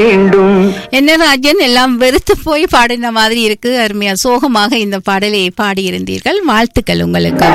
வேண்டும் என்ன ராஜன் எல்லாம் வெறுத்து போய் பாடின மாதிரி இருக்கு அருமையா சோகமாக இந்த பாடலை பாடியிருந்தீர்கள் வாழ்த்துக்கள் உங்களுக்கு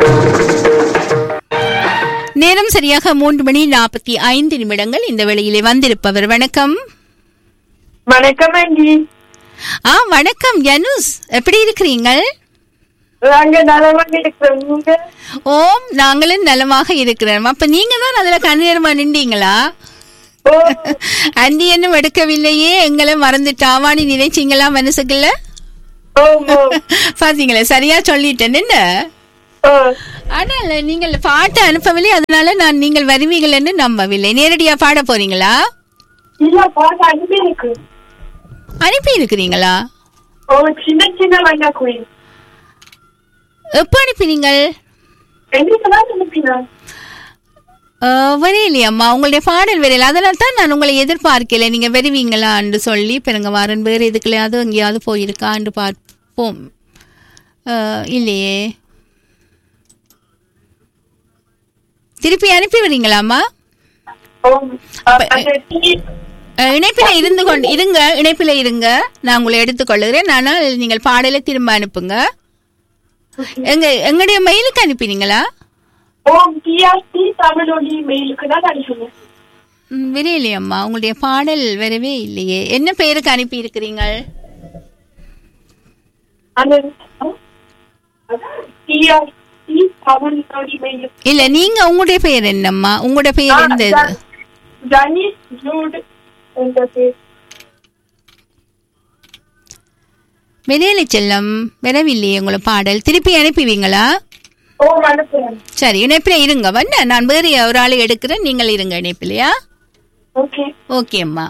நேரம் சரியாக மூன்று மணி நாற்பத்தி ஐந்து நிமிடங்கள் இந்த வேளையிலே வந்திருப்பவர் வணக்கம் வணக்கம் ஆண்டி ஆ வணக்கம் யனுஸ் எப்படி இருக்கிறீங்கள் நாங்க நலமாக இருக்கிறோம் நீங்க ஓம் நாங்களும் நலமாக இருக்கிறோம் அப்ப நீங்க தான் அதுல கண்ணீரமா நின்றீங்களா ஓ அண்டி என்னும் எடுக்கவில்லையே எங்களை மறந்துட்டாவான்னு நினைச்சீங்களா மனசுக்குள்ள ஓம் ஓம் பாத்தீங்களா சரியா சொல்லிட்டேன் என்ன ஓ ஆனால் நீங்கள் பாட்டு அனுப்பவில்லை அதனால நான் நீங்கள் வருவீர்கள் நம்பவில்லை நேரடியா பாட போறீங்களா இல்ல பாட்டு அனுப்பி இருக்கு அனுப்பி இருக்கிறீங்களா ஓ சின்ன சின்ன வண்ணா குயில் எப்ப அனுப்பினீங்கள் எங்களுக்கு தான் அனுப்பினா அஹ், வரையிலையம்மா உங்களுடைய பாடல் வரையில அதனால தான் நான் உங்களை எதிர்பார்க்கல நீங்க வருவீங்களான்னு சொல்லி பிறங்க வாரன் வேறு எதுக்குலையாவது எங்கேயாவது போயிருக்கான்னு பார்ப்போம் அஹ், இல்லையே திருப்பி அனுப்பி வரீங்களாம்மா ஓம் அ- அந்த டீ அஹ், இணைப்பில இருந்து கொண்டு இருங்க இணைப்பில இருங்க நான் உங்களை எடுத்துக்கொள்ளுகிறேன் ஆனால் நீங்கள் பாடலை திரும்ப அனுப்புங்க எங்க எங்களுடைய மெயிலுக்கு அனுப்பினீங்களா ஓம் டிஆர்டி தமிழொலி மெயிலுக்கு தான் அனுப்பினேன் ம், விரையிலையம்மா உங்களுடைய பாடல் வரவே இல்லையே என்ன பெயருக்கு அனுப்பி இருக்கிறீங்கள் அந்த டிஆர்டி தமிழொலி மெயிலுக்கு இல்ல நீங்க உங்களுடைய பெயர் என்னம்மா உங்களுடைய பெயர் எந்த இது ஜனிஸ் ஜூட் என்ற பேர் விரையில செல்லம் வரவில்லையே உங்களை பாடல் திருப்பி அனுப்புவீங்களா ஓம் அனுப்புறேன் சரி இணைப்பில இருங்க வண்ண நான் வேறு ஒரு ஆளை எடுக்கிறேன் நீங்கள் இருங்க இணைப்பிலையா ஓகே ஓகே அம்மா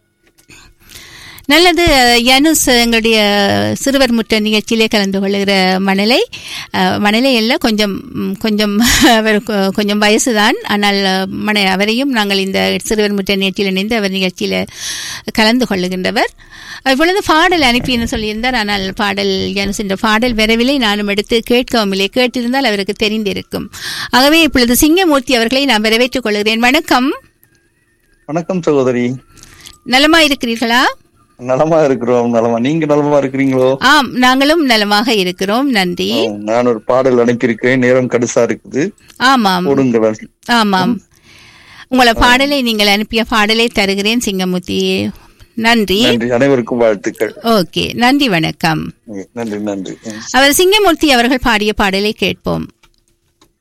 நல்லது யனுஸ் எங்களுடைய சிறுவர் முற்ற நிகழ்ச்சியிலே கலந்து கொள்ளுகிற மணலை அஹ், மணலை எல்லாம் கொஞ்சம் ம், கொஞ்சம் அவர் கொ- கொஞ்சம் வயசுதான் ஆனால் அஹ், மன அவரையும் நாங்கள் இந்த சிறுவர் முற்ற நிகழ்ச்சியில் இணைந்து அவர் நிகழ்ச்சியில் கலந்து கொள்ளுகின்றவர் இப்பொழுது பாடல் அனுப்பின்னு சொல்லியிருந்தார் ஆனால் பாடல் யனுஸ் என்ற பாடல் வரவில்லை நானும் எடுத்து கேட்கவும் இல்லை கேட்டிருந்தால் அவருக்கு தெரிந்திருக்கும் ஆகவே இப்பொழுது சிங்கமூர்த்தி அவர்களை நான் வரவேற்றுக் கொள்கிறேன் வணக்கம் வணக்கம் சகோதரி நலமா இருக்கிறீர்களா நலமா இருக்கிறோம் நலமா நீங்க நலமா இருக்கிறீங்களோ ஆம் நாங்களும் நலமாக இருக்கிறோம் நன்றி ஆ, நான் ஒரு பாடல் அனுப்பியிருக்கிறேன் நேரம் கடுசா இருக்குது ஆமாம் கொடுங்களேன் ஆமாம் உங்களை பாடலை நீங்கள் அனுப்பிய பாடலை தருகிறேன் சிங்கமூர்த்தி நன்றி நன்றி அனைவருக்கும் வாழ்த்துக்கள் ஓகே நன்றி வணக்கம் நன்றி நன்றி ம். அவர் சிங்கமூர்த்தி அவர்கள் பாடிய பாடலை கேட்போம்